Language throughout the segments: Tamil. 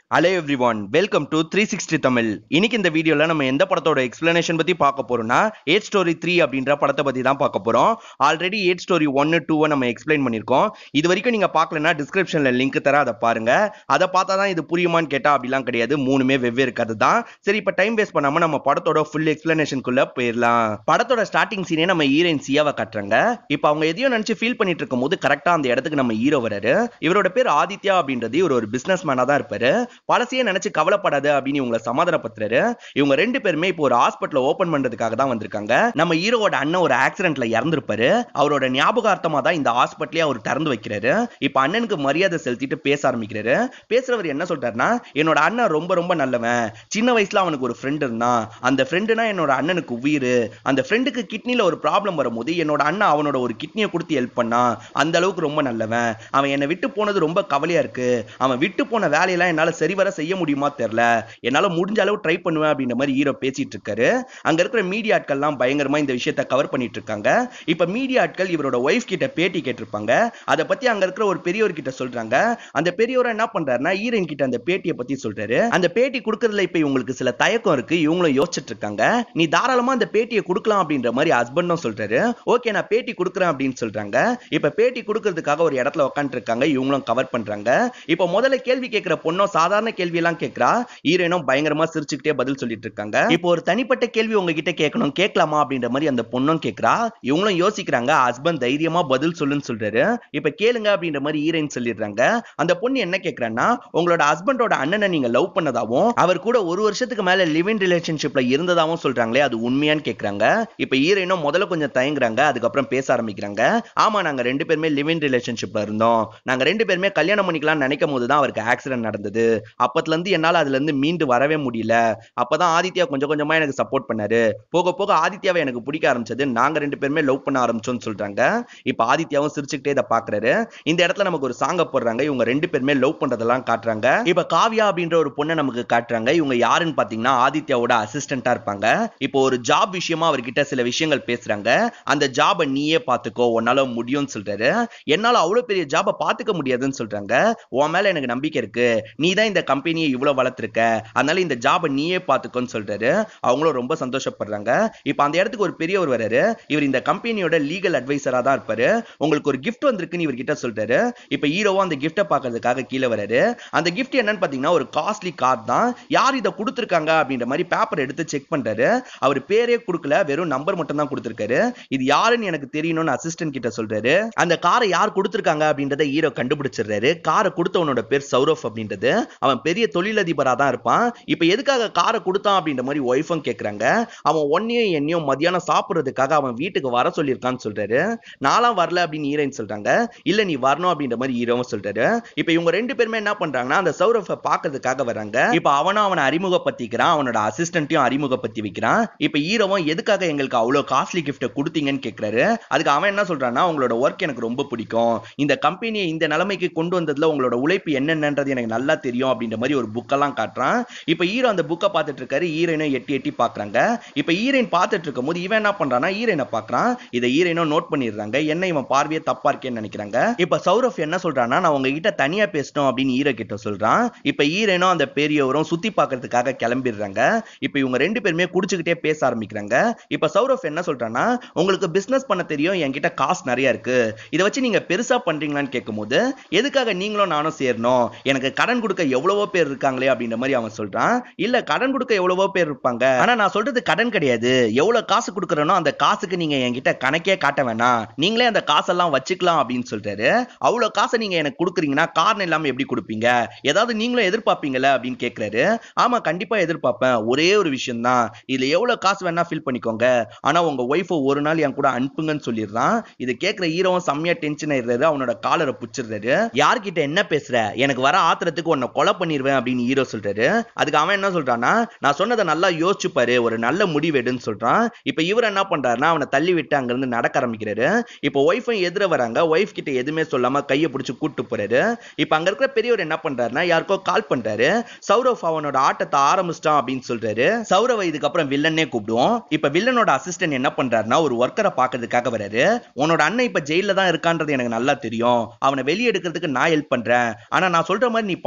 hello every one welcome to three sixty Tamil இன்னைக்கு இந்த வீடியோல நம்ம எந்த படத்தோட எக்ஸ்பிளனேஷன் பத்தி பார்க்க போறோம்னா ஏட் ஸ்டோரி த்ரீ அப்படின்ற படத்தை பத்தி தான் பார்க்க போறோம் ஆல்ரெடி ஏட் ஸ்டோரி ஒன்னு டூவை நம்ம எக்ஸ்பிளைன் பண்ணியிருக்கோம் இது வரைக்கும் நீங்க பார்க்கலனா டிஸ்கிரிப்ஷன்ல லிங்க் தர அதை பாருங்க அதை பார்த்தா தான் இது புரியுமான்னு கேட்டா அப்படிலாம் கிடையாது மூணுமே வெவ்வேறு கதை தான் சரி இப்போ டைம் வேஸ்ட் பண்ணாம நம்ம படத்தோட ஃபுல் எக்ஸ்பிளனேஷனுக்குள்ள போயிடலாம் படத்தோட ஸ்டார்டிங் சீனே நம்ம ஹீரோயின் சியாவை காட்டுறாங்க இப்போ அவங்க எதையோ நினைச்சு ஃபீல் பண்ணிட்டு இருக்கும் போது கரெக்டா அந்த இடத்துக்கு நம்ம ஹீரோ வராரு இவரோட பேர் ஆதித்யா அப்படின்றது இவர் ஒரு பிசினஸ் மேனா தான் இருப்பாரு பழசையே நினைச்சு கவலைப்படாத அப்படின்னு இவங்களை சமாதானப்படுத்துறாரு இவங்க ரெண்டு பேருமே இப்போ ஒரு ஹாஸ்பிட்டல் ஓபன் பண்றதுக்காக தான் வந்திருக்காங்க நம்ம ஹீரோவோட அண்ணன் ஒரு ஆக்சிடென்ட்ல இறந்திருப்பாரு அவரோட ஞாபகார்த்தமா தான் இந்த ஹாஸ்பிட்டலே அவர் திறந்து வைக்கிறாரு இப்போ அண்ணனுக்கு மரியாதை செலுத்திட்டு பேச ஆரம்பிக்கிறாரு பேசுறவர் என்ன சொல்றாருன்னா என்னோட அண்ணன் ரொம்ப ரொம்ப நல்லவன் சின்ன வயசுல அவனுக்கு ஒரு ஃப்ரெண்ட் இருந்தான் அந்த ஃப்ரெண்டுனா என்னோட அண்ணனுக்கு உயிர் அந்த ஃப்ரெண்டுக்கு கிட்னில ஒரு ப்ராப்ளம் வரும்போது என்னோட அண்ணன் அவனோட ஒரு கிட்னியை கொடுத்து ஹெல்ப் பண்ணான் அந்த அளவுக்கு ரொம்ப நல்லவன் அவன் என்னை விட்டு போனது ரொம்ப கவலையா இருக்கு அவன் விட்டு போன வேலையெல்லாம் என்னால சரிவர செய்ய முடியுமா தெரியல என்னால முடிஞ்ச அளவு ட்ரை பண்ணுவேன் அப்படின்ற மாதிரி ஹீரோ பேசிட்டு இருக்காரு அங்க இருக்கிற மீடியா ஆட்கள்லாம் பயங்கரமா இந்த விஷயத்த கவர் பண்ணிட்டு இருக்காங்க இப்ப மீடியா ஆட்கள் இவரோட ஒய்ஃப் கிட்ட பேட்டி கேட்டிருப்பாங்க அதை பத்தி அங்க இருக்கிற ஒரு பெரியவர் கிட்ட சொல்றாங்க அந்த பெரியவர் என்ன பண்றாருன்னா ஹீரோயின் கிட்ட அந்த பேட்டியை பத்தி சொல்றாரு அந்த பேட்டி கொடுக்கறதுல இப்ப இவங்களுக்கு சில தயக்கம் இருக்கு இவங்களும் யோசிச்சுட்டு இருக்காங்க நீ தாராளமா அந்த பேட்டியை கொடுக்கலாம் அப்படின்ற மாதிரி ஹஸ்பண்டும் சொல்றாரு ஓகே நான் பேட்டி கொடுக்குறேன் அப்படின்னு சொல்றாங்க இப்ப பேட்டி கொடுக்கறதுக்காக ஒரு இடத்துல உட்காந்துட்டு இருக்காங்க இவங்களும் கவர் பண்றாங்க இப்ப முதல்ல கேள்வி கேட்கிற பொண்ணும் சாதாரண கேள்வி எல்லாம் கேட்கிறா ஹீரோயினும் பயங்கரமா சிரிச்சுக்கிட்டே பதில் சொல்லிட்டு இருக்காங்க இப்போ ஒரு தனிப்பட்ட கேள்வி உங்ககிட்ட கேட்கணும் கேட்கலாமா அப்படின்ற மாதிரி அந்த பொண்ணும் கேட்கிறா இவங்களும் யோசிக்கிறாங்க ஹஸ்பண்ட் தைரியமா பதில் சொல்லுன்னு சொல்றாரு இப்ப கேளுங்க அப்படின்ற மாதிரி ஹீரோயின் சொல்லிடுறாங்க அந்த பொண்ணு என்ன கேட்கறான்னா உங்களோட ஹஸ்பண்டோட அண்ணனை நீங்க லவ் பண்ணதாவும் அவர் கூட ஒரு வருஷத்துக்கு மேல லிவிங் ரிலேஷன்ஷிப்ல இருந்ததாவும் சொல்றாங்களே அது உண்மையான்னு கேட்கறாங்க இப்ப ஹீரோயினும் முதல்ல கொஞ்சம் தயங்குறாங்க அதுக்கப்புறம் பேச ஆரம்பிக்கிறாங்க ஆமா நாங்க ரெண்டு பேருமே லிவிங் ரிலேஷன்ஷிப்ல இருந்தோம் நாங்க ரெண்டு பேருமே கல்யாணம் பண்ணிக்கலாம் நினைக்கும் போது தான் அவருக்கு ஆக்சிடென்ட் நடந்தது அப்பத்துல இருந்து என்னால அதுல இருந்து மீண்டு வரவே முடியல அப்பதான் ஆதித்யா கொஞ்சம் கொஞ்சமா எனக்கு சப்போர்ட் பண்ணாரு போக போக ஆதித்யாவை எனக்கு பிடிக்க ஆரம்பிச்சது நாங்க ரெண்டு பேருமே லவ் பண்ண ஆரம்பிச்சோம்னு சொல்றாங்க இப்ப ஆதித்யாவும் சிரிச்சுக்கிட்டே இதை பாக்குறாரு இந்த இடத்துல நமக்கு ஒரு சாங்க போடுறாங்க இவங்க ரெண்டு பேருமே லவ் பண்றதெல்லாம் காட்டுறாங்க இப்ப காவ்யா அப்படின்ற ஒரு பொண்ணை நமக்கு காட்டுறாங்க இவங்க யாருன்னு பாத்தீங்கன்னா ஆதித்யாவோட அசிஸ்டண்டா இருப்பாங்க இப்போ ஒரு ஜாப் விஷயமா அவர்கிட்ட சில விஷயங்கள் பேசுறாங்க அந்த ஜாபை நீயே பாத்துக்கோ உன்னால முடியும்னு சொல்றாரு என்னால அவ்வளவு பெரிய ஜாபை பாத்துக்க முடியாதுன்னு சொல்றாங்க உன் மேல எனக்கு நம்பிக்கை இருக்கு நீ தான் இந்த கம்பெனியை இவ்வளவு வளர்த்துருக்க அதனால இந்த ஜாபை நீயே பாத்துக்கோன்னு சொல்றாரு அவங்களும் ரொம்ப சந்தோஷப்படுறாங்க இப்ப அந்த இடத்துக்கு ஒரு பெரியவர் வராரு இவர் இந்த கம்பெனியோட லீகல் அட்வைசரா தான் இருப்பாரு உங்களுக்கு ஒரு gift வந்திருக்குன்னு இவர்கிட்ட சொல்றாரு இப்ப ஹீரோவும் அந்த கிஃப்ட்டை பாக்குறதுக்காக கீழே வராரு அந்த gift என்னன்னு பாத்தீங்கன்னா ஒரு காஸ்ட்லி கார் தான் யார் இதை கொடுத்துருக்காங்க அப்படின்ற மாதிரி பேப்பர் எடுத்து செக் பண்றாரு அவர் பேரே கொடுக்கல வெறும் நம்பர் மட்டும் தான் கொடுத்துருக்காரு இது யாருன்னு எனக்கு தெரியணும்னு அசிஸ்டன்ட் கிட்ட சொல்றாரு அந்த காரை யார் கொடுத்துருக்காங்க அப்படின்றத ஹீரோ கண்டுபிடிச்சிடுறாரு காரை கொடுத்தவனோட பேர் சௌரவ் அப்படின்றது அவன் பெரிய தொழிலதிபரா தான் இருப்பான் இப்ப எதுக்காக காரை கொடுத்தான் அப்படின்ற மாதிரி ஒய்ஃபும் கேக்குறாங்க அவன் ஒன்னையும் என்னையும் மதியானம் சாப்பிடுறதுக்காக அவன் வீட்டுக்கு வர சொல்லியிருக்கான்னு சொல்றாரு நாலாம் வரல அப்படின்னு ஹீரோயின் சொல்றாங்க இல்ல நீ வரணும் அப்படின்ற மாதிரி ஹீரோவும் சொல்றாரு இப்ப இவங்க ரெண்டு பேருமே என்ன பண்றாங்கன்னா அந்த சௌரவ பாக்குறதுக்காக வராங்க இப்ப அவனும் அவனை அறிமுகப்படுத்திக்கிறான் அவனோட அசிஸ்டன்ட்டையும் அறிமுகப்படுத்தி வைக்கிறான் இப்ப ஹீரோவும் எதுக்காக எங்களுக்கு அவ்வளவு காஸ்ட்லி கிஃப்ட்டை கொடுத்தீங்கன்னு கேக்குறாரு அதுக்கு அவன் என்ன சொல்றான்னா உங்களோட ஒர்க் எனக்கு ரொம்ப பிடிக்கும் இந்த கம்பெனியை இந்த நிலைமைக்கு கொண்டு வந்ததுல உங்களோட உழைப்பு என்னென்னன்றது எனக்கு நல்லா தெரியும் அப்படின்ற மாதிரி ஒரு புக்கெல்லாம் காட்டுறான் இப்ப ஹீரோ அந்த புக்கை பார்த்துட்டு இருக்காரு ஹீரோயினும் எட்டி எட்டி பாக்குறாங்க இப்ப ஹீரோயின் பார்த்துட்டு இருக்கும் போது இவன் என்ன பண்றான்னா ஹீரோயினை பாக்குறான் இதை ஹீரோயினும் நோட் பண்ணிடுறாங்க என்ன இவன் பார்வையே தப்பா இருக்கேன்னு நினைக்கிறாங்க இப்ப சௌரவ் என்ன சொல்றான்னா நான் உங்ககிட்ட தனியா பேசணும் அப்படின்னு ஹீரோ கிட்ட சொல்றான் இப்ப ஹீரோயினும் அந்த பெரியவரும் சுத்தி பார்க்கறதுக்காக கிளம்பிடுறாங்க இப்ப இவங்க ரெண்டு பேருமே குடிச்சுக்கிட்டே பேச ஆரம்பிக்கிறாங்க இப்ப சௌரவ் என்ன சொல்றான்னா உங்களுக்கு பிசினஸ் பண்ண தெரியும் என்கிட்ட காசு நிறைய இருக்கு இதை வச்சு நீங்க பெருசா பண்றீங்களான்னு கேட்கும்போது எதுக்காக நீங்களும் நானும் சேரணும் எனக்கு கடன் கொடுக்க எவ்வளவோ பேர் இருக்காங்களே அப்படின்ற மாதிரி அவன் சொல்றான் இல்ல கடன் கொடுக்க எவ்வளவோ பேர் இருப்பாங்க ஆனா நான் சொல்றது கடன் கிடையாது எவ்வளவு காசு கொடுக்கறனோ அந்த காசுக்கு நீங்க என்கிட்ட கணக்கே காட்ட வேணாம் நீங்களே அந்த காசெல்லாம் வச்சுக்கலாம் அப்படின்னு சொல்றாரு அவ்வளவு காசை நீங்க எனக்கு கொடுக்குறீங்கன்னா காரணம் இல்லாம எப்படி கொடுப்பீங்க ஏதாவது நீங்களும் எதிர்பார்ப்பீங்களா அப்படின்னு கேக்குறாரு ஆமா கண்டிப்பா எதிர்பார்ப்பேன் ஒரே ஒரு விஷயம் தான் இதுல எவ்வளவு காசு வேணா ஃபில் பண்ணிக்கோங்க ஆனா உங்க ஒய்ஃபை ஒரு நாள் என் கூட அனுப்புங்கன்னு சொல்லிடுறான் இது கேட்கிற ஹீரோவும் செம்மையா டென்ஷன் ஆயிடுறாரு அவனோட காலரை புடிச்சிடுறாரு யார்கிட்ட என்ன பேசுற எனக்கு வர ஆத்திரத்துக்கு உன்னை கொலை பண்ணிடுவேன் அப்படின்னு ஹீரோ சொல்றாரு அதுக்கு அவன் என்ன சொல்றான்னா நான் சொன்னதை நல்லா யோசிச்சு பாரு ஒரு நல்ல முடிவு எடுன்னு சொல்றான் இப்ப இவர் என்ன பண்றாருன்னா அவனை தள்ளி விட்டு அங்க இருந்து நடக்க ஆரம்பிக்கிறாரு இப்ப ஒய்ஃபும் எதிர வராங்க ஒய்ஃப் கிட்ட எதுவுமே சொல்லாம கையை பிடிச்சு கூட்டு போறாரு இப்ப அங்க இருக்கிற பெரியவர் என்ன பண்றாருன்னா யாருக்கோ கால் பண்றாரு சௌரவ் அவனோட ஆட்டத்தை ஆரம்பிச்சிட்டான் அப்படின்னு சொல்றாரு சௌரவ் இதுக்கப்புறம் வில்லனே கூப்பிடுவோம் இப்ப வில்லனோட அசிஸ்டன்ட் என்ன பண்றாருன்னா ஒரு ஒர்க்கரை பாக்குறதுக்காக வராரு உன்னோட அண்ணன் இப்ப ஜெயில தான் இருக்கான்றது எனக்கு நல்லா தெரியும் அவனை வெளியே எடுக்கிறதுக்கு நான் ஹெல்ப் பண்றேன் ஆனா நான் சொல்ற மாதிரி நீ பண்ணணும் அப்படின்னு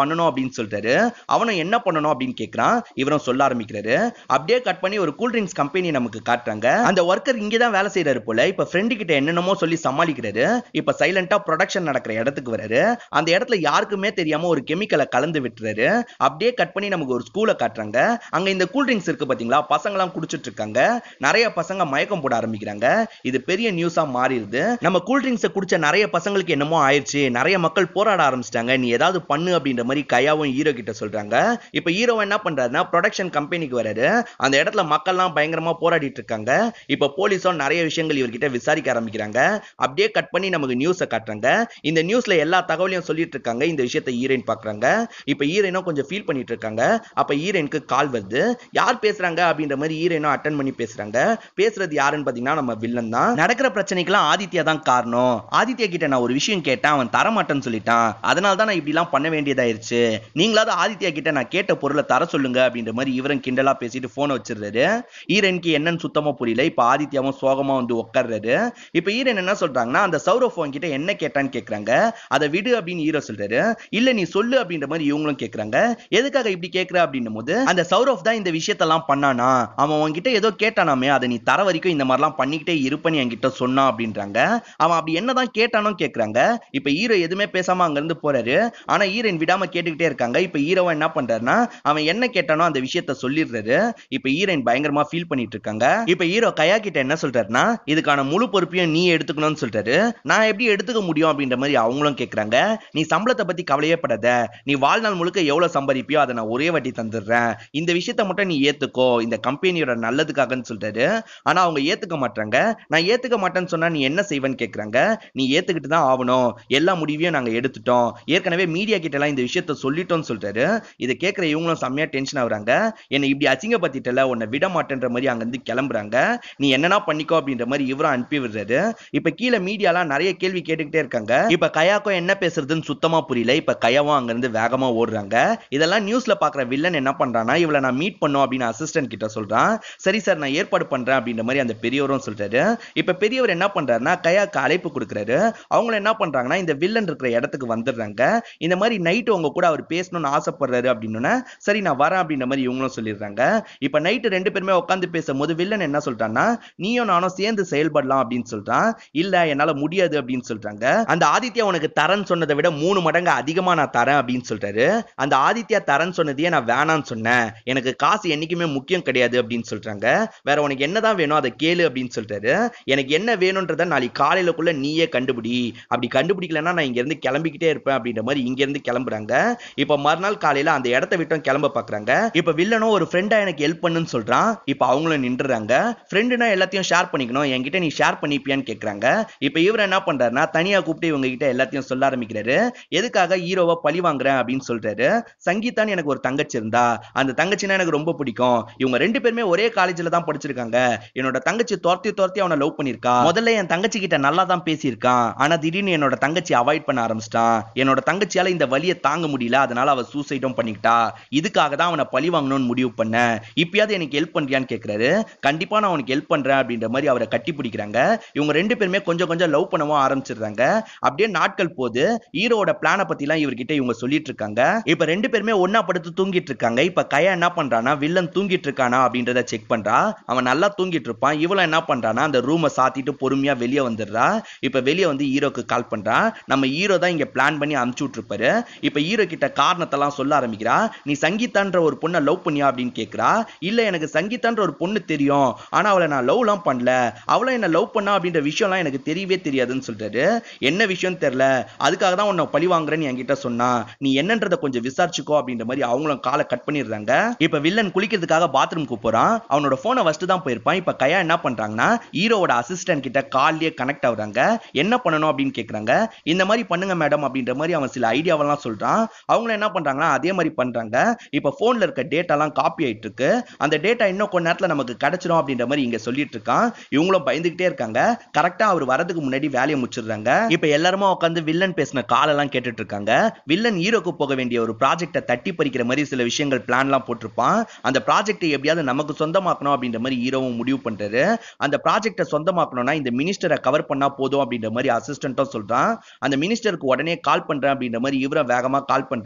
அப்படின்னு சொல்லிட்டாரு அவனும் என்ன பண்ணணும் அப்படின்னு கேக்குறான் இவரும் சொல்ல ஆரம்பிக்கிறாரு அப்படியே கட் பண்ணி ஒரு கூல் ட்ரிங்க்ஸ் கம்பெனி நமக்கு காட்டுறாங்க அந்த ஒர்க்கர் இங்க தான் வேலை செய்யறாரு போல இப்ப ஃப்ரெண்டு கிட்ட என்னென்னமோ சொல்லி சமாளிக்கிறாரு இப்ப சைலண்டா ப்ரொடக்ஷன் நடக்கிற இடத்துக்கு வராரு அந்த இடத்துல யாருக்குமே தெரியாம ஒரு கெமிக்கலை கலந்து விட்டுறாரு அப்படியே கட் பண்ணி நமக்கு ஒரு ஸ்கூலை காட்டுறாங்க அங்க இந்த கூல் ட்ரிங்க்ஸ் இருக்கு பாத்தீங்களா பசங்க எல்லாம் குடிச்சிட்டு இருக்காங்க நிறைய பசங்க மயக்கம் போட ஆரம்பிக்கிறாங்க இது பெரிய நியூஸா மாறிடுது நம்ம கூல் ட்ரிங்க்ஸ் குடிச்ச நிறைய பசங்களுக்கு என்னமோ ஆயிடுச்சு நிறைய மக்கள் போராட ஆரம்பிச்சிட்டாங்க நீ ஏதாவது பண்ணு அப்படின்ற மாதிரி கையாவும் ஹீரோ கிட்ட சொல்றாங்க இப்ப ஹீரோ என்ன பண்றாருன்னா ப்ரொடக்ஷன் கம்பெனிக்கு வராரு அந்த இடத்துல மக்கள்லாம் பயங்கரமா போராடிட்டு இருக்காங்க இப்ப போலீஸும் நிறைய விஷயங்கள் இவர்கிட்ட விசாரிக்க ஆரம்பிக்கிறாங்க அப்படியே கட் பண்ணி நமக்கு நியூஸை காட்டுறாங்க இந்த நியூஸ்ல எல்லா தகவலையும் சொல்லிட்டு இருக்காங்க இந்த விஷயத்தை ஹீரோயின் பாக்குறாங்க இப்ப ஹீரோயினும் கொஞ்சம் ஃபீல் பண்ணிட்டு இருக்காங்க அப்ப ஹீரோயினுக்கு கால் வருது யார் பேசுறாங்க அப்படின்ற மாதிரி ஹீரோயினும் அட்டன் பண்ணி பேசுறாங்க பேசுறது யாருன்னு பாத்தீங்கன்னா நம்ம வில்லன் தான் நடக்கிற பிரச்சனைக்கெல்லாம் ஆதித்யா தான் காரணம் ஆதித்யா கிட்ட நான் ஒரு விஷயம் கேட்டேன் அவன் தரமாட்டேன்னு சொல்லிட்டான் அதனால தான் நான் இப்படி எல்லாம் பண்ண வேண்டியதாயிருச்சு நீங்களாவது ஆதித்யா கிட்ட நான் கேட்ட பொருளை தர சொல்லுங்க அப்படின்ற மாதிரி இவரும் கிண்டலா பேசிட்டு போனை வச்சிருந்தாரு ஹீரோயினுக்கு என்னன்னு சுத்தமா புரியல இப்ப ஆதித்யாவும் சோகமா வந்து உட்கார்றாரு இப்ப ஹீரோயின் என்ன சொல்றாங்கன்னா அந்த சௌரவ் உன் கிட்ட என்ன கேட்டான்னு கேக்குறாங்க அதை விடு அப்படின்னு ஹீரோ சொல்றாரு இல்ல நீ சொல்லு அப்படின்ற மாதிரி இவங்களும் கேக்குறாங்க எதுக்காக இப்படி கேக்குற அப்படின்னும் போது அந்த சௌரவ் தான் இந்த விஷயத்தெல்லாம் பண்ணானா அவன் உன்கிட்ட ஏதோ கேட்டானாமே அதை நீ தர வரைக்கும் இந்த மாதிரிலாம் பண்ணிக்கிட்டே இருப்பேன்னு என்கிட்ட சொன்னான் அப்படின்றாங்க அவன் அப்படி என்னதான் கேட்டானோ கேக்குறாங்க இப்ப ஹீரோ எதுவுமே பேசாம அங்க இருந்து போறாரு ஆனா ஹீரோயின் விடாம கேட்டுக்கிட்டே இருக்காங்க இப்ப ஹீரோவன் என்ன பண்றாருன்னா அவன் என்ன கேட்டானோ அந்த விஷயத்த சொல்லிடுறாரு இப்ப ஹீரோயின் பயங்கரமா ஃபீல் பண்ணிட்டு இருக்காங்க இப்ப ஹீரோ கயா கிட்ட என்ன சொல்றாருன்னா இதுக்கான முழு பொறுப்பையும் நீ எடுத்துக்கணும்னு சொல்றாரு நான் எப்படி எடுத்துக்க முடியும் அப்படின்ற மாதிரி அவங்களும் கேக்குறாங்க நீ சம்பளத்தை பத்தி கவலையே படாத நீ வாழ்நாள் முழுக்க எவ்வளவு சம்பாதிப்பியோ அதை நான் ஒரே வாட்டி தந்துடுறேன் இந்த விஷயத்த மட்டும் நீ ஏத்துக்கோ இந்த கம்பெனியோட நல்லதுக்காகன்னு சொல்றாரு ஆனா அவங்க ஏத்துக்க மாட்டாங்க நான் ஏத்துக்க மாட்டேன்னு சொன்னா நீ என்ன செய்வேன்னு கேக்குறாங்க நீ ஏத்துக்கிட்டு தான் ஆகணும் எல்லா முடிவையும் நாங்க எடுத்துட்டோம் ஏற்கனவே மீடியா கிட்ட எல்லாம் இந்த விஷயத்த சொல்லிட்டோம்னு சொல்றாரு இதை கேட்கிற இவங்களும் செம்மையா டென்ஷன் ஆகுறாங்க என்னை இப்படி அசிங்கப்படுத்திட்டல உன்னை விட மாட்டேன்ற மாதிரி அங்க இருந்து கிளம்புறாங்க நீ என்னன்னா பண்ணிக்கோ அப்படின்ற மாதிரி இவரும் அனுப்பி விடுறாரு இப்ப கீழே மீடியாலாம் நிறைய கேள்வி கேட்டுக்கிட்டே இருக்காங்க இப்ப கயாக்கும் என்ன பேசுறதுன்னு சுத்தமா புரியல இப்ப கயாவும் அங்க இருந்து வேகமா ஓடுறாங்க இதெல்லாம் நியூஸ்ல பாக்குற வில்லன் என்ன பண்றானா இவளை நான் மீட் பண்ணும் அப்படின்னு அசிஸ்டன்ட் கிட்ட சொல்றான் சரி சார் நான் ஏற்பாடு பண்றேன் அப்படின்ற மாதிரி அந்த பெரியவரும் சொல்றாரு இப்ப பெரியவர் என்ன பண்றாருன்னா கயாக்கு அழைப்பு கொடுக்குறாரு அவங்க என்ன பண்றாங்கன்னா இந்த வில்லன் இருக்கிற இடத்துக்கு வந்துடுறாங்க இந்த மாதிரி நைட்டு உங்க கூட அவர் பேசணும்னு ஆசைப்படுறாரு அப்படின்னு சரி நான் வரேன் அப்படின்ற மாதிரி இவங்களும் சொல்லிடுறாங்க இப்ப நைட்டு ரெண்டு பேருமே உட்காந்து பேசும்போது வில்லன் என்ன சொல்றான்னா நீயும் நானும் சேர்ந்து செயல்படலாம் அப்படின்னு சொல்றான் இல்ல என்னால முடியாது அப்படின்னு சொல்றாங்க அந்த ஆதித்யா உனக்கு தரேன்னு சொன்னதை விட மூணு மடங்கு அதிகமா நான் தரேன் அப்படின்னு சொல்றாரு அந்த ஆதித்யா தரேன்னு சொன்னதையே நான் வேணான்னு சொன்னேன் எனக்கு காசு என்னைக்குமே முக்கியம் கிடையாது அப்படின்னு சொல்றாங்க வேற உனக்கு என்னதான் வேணும் அதை கேளு அப்படின்னு சொல்றாரு எனக்கு என்ன வேணும்ன்றத நாளைக்கு காலையிலக்குள்ள நீயே கண்டுபிடி அப்படி கண்டுபிடிக்கலன்னா நான் இங்க இருந்து கிளம்பிக்கிட்டே இருப்பேன் அப்படின்ற மாதிரி இங்க இருந்து கிளம்புறாங்க இப்ப மறுநாள் காலையில அந்த இடத்த விட்டும் கிளம்ப பாக்குறாங்க இப்ப வில்லனும் ஒரு ஃப்ரெண்டா எனக்கு ஹெல்ப் பண்ணுன்னு சொல்றான் இப்ப அவங்களும் நின்றுறாங்க ஃப்ரெண்டுனா எல்லாத்தையும் ஷேர் பண்ணிக்கணும் என்கிட்ட நீ ஷேர் பண்ணிப்பியான்னு கேக்குறாங்க இப்ப இவர் என்ன பண்றாருன்னா தனியா கூப்பிட்டு இவங்க கிட்ட எல்லாத்தையும் சொல்ல ஆரம்பிக்கிறாரு எதுக்காக ஹீரோவை பழி வாங்குறேன் அப்படின்னு சொல்றாரு சங்கீதான்னு எனக்கு ஒரு தங்கச்சி இருந்தா அந்த தங்கச்சினா எனக்கு ரொம்ப பிடிக்கும் இவங்க ரெண்டு பேருமே ஒரே காலேஜ்ல தான் படிச்சிருக்காங்க என்னோட தங்கச்சி துரத்தி துரத்தி அவனை லவ் பண்ணிருக்கா முதல்ல என் தங்கச்சி கிட்ட நல்லா தான் பேசியிருக்கான் ஆனா திடீர்னு என்னோட தங்கச்சி அவாய்ட் பண்ண ஆரம்பிச்சிட்டான் என்னோட தங்கச்சியால இந்த வலியை தாங்க முடியல அதனால அவ சூசைடும் பண்ணிக்கிட்டா இதுக்காக தான் அவனை பழி வாங்கணும்னு முடிவு பண்ணேன் இப்பயாவது எனக்கு ஹெல்ப் பண்றியான்னு கேக்குறாரு கண்டிப்பா நான் உனக்கு ஹெல்ப் பண்றேன் அப்படின்ற மாதிரி அவரை கட்டி பிடிக்கிறாங்க இவங்க ரெண்டு பேருமே கொஞ்சம் கொஞ்சம் லவ் பண்ணவும் ஆரம்பிச்சிடுறாங்க அப்படியே நாட்கள் போது ஹீரோட பிளான பத்தி எல்லாம் இவர்கிட்ட இவங்க சொல்லிட்டு இருக்காங்க இப்ப ரெண்டு பேருமே ஒன்னா படுத்து தூங்கிட்டு இருக்காங்க இப்ப கையா என்ன பண்றானா வில்லன் தூங்கிட்டு இருக்கானா அப்படின்றத செக் பண்றா அவன் நல்லா தூங்கிட்டு இருப்பான் இவளும் என்ன பண்றானா அந்த ரூமை சாத்திட்டு பொறுமையா வெளியே வந்துடுறா இப்ப வெளியே வந்து ஹீரோக்கு கால் பண்றா நம்ம ஹீரோ தான் இங்க பிளான் பண்ணி அனுப்பிச்சு விட்டுருப்பாரு இப்ப ஹீரோ கிட்ட காரணத்தெல்லாம் சொல்ல ஆரம்பிக்கிறா நீ சங்கீதான்ற ஒரு பொண்ணை லவ் பண்ணியா அப்படின்னு கேக்குறா இல்ல எனக்கு சங்கீதான்ற ஒரு பொண்ணு தெரியும் ஆனா அவளை நான் லவ்லாம் பண்ணல அவளை என்ன லவ் பண்ணா அப்படின்ற விஷயம்லாம் எனக்கு தெரியவே தெரியாதுன்னு சொல்றாரு என்ன விஷயம் தெரியல அதுக்காக தான் உன்னை பழி வாங்குறேன்னு என்கிட்ட சொன்னா நீ என்னன்றதை கொஞ்சம் விசாரிச்சுக்கோ அப்படின்ற மாதிரி அவங்களும் காலை கட் பண்ணிடுறாங்க இப்ப வில்லன் குளிக்கிறதுக்காக பாத்ரூம்க்கு போறான் அவனோட போனை ஃபர்ஸ்ட் தான் போயிருப்பான் இப்ப கையா என்ன பண்றாங்கன்னா ஹீரோவோட அசிஸ்டன்ட் கிட்ட கால்லயே கனெக்ட் ஆகுறாங்க என்ன பண்ணணும் அப்படின்னு கேக்குறாங்க இந்த மாதிரி பண்ணுங்க மேடம் அப்படின்ற மாதிரி அவன் சில ஐடியாவெல்லாம் சொல்றான் அவங்களும் என்ன பண்றாங்கன்னா அதே மாதிரி பண்றாங்க இப்ப போன்ல இருக்க டேட்டாலாம் காப்பி ஆயிட்டு இருக்கு அந்த டேட்டா இன்னும் கொஞ்ச நேரத்துல நமக்கு கிடைச்சிரும் அப்படின்ற மாதிரி இங்க சொல்லிட்டு இருக்கான் இவங்களும் பயந்துகிட்டே இருக்காங்க கரெக்டா அவர் வரதுக்கு முன்னாடி வேலையை முடிச்சிடுறாங்க இப்ப எல்லாருமே உட்காந்து வில்லன் பேசின காலெல்லாம் கேட்டுட்டு இருக்காங்க வில்லன் ஹீரோக்கு போக வேண்டிய ஒரு ப்ராஜெக்ட்டை தட்டி பறிக்கிற மாதிரி சில விஷயங்கள் பிளான்லாம் போட்டிருப்பான் அந்த ப்ராஜெக்ட்டை எப்படியாவது நமக்கு சொந்தமாக்கணும் அப்படின்ற மாதிரி ஹீரோவும் முடிவு பண்றாரு அந்த ப்ராஜெக்ட்டை சொந்தமாக்கணும்னா இந்த மினிஸ்டரை கவர் பண்ணா போதும் அப்படின்ற மாதிரி அசிஸ்டன்ட்டும் சொல்றான் அந்த மினிஸ்டருக்கு உடனே கால் பண்றேன் அப்படின்ற மாதிரி இவரை வேகமா கால் பண்றாரு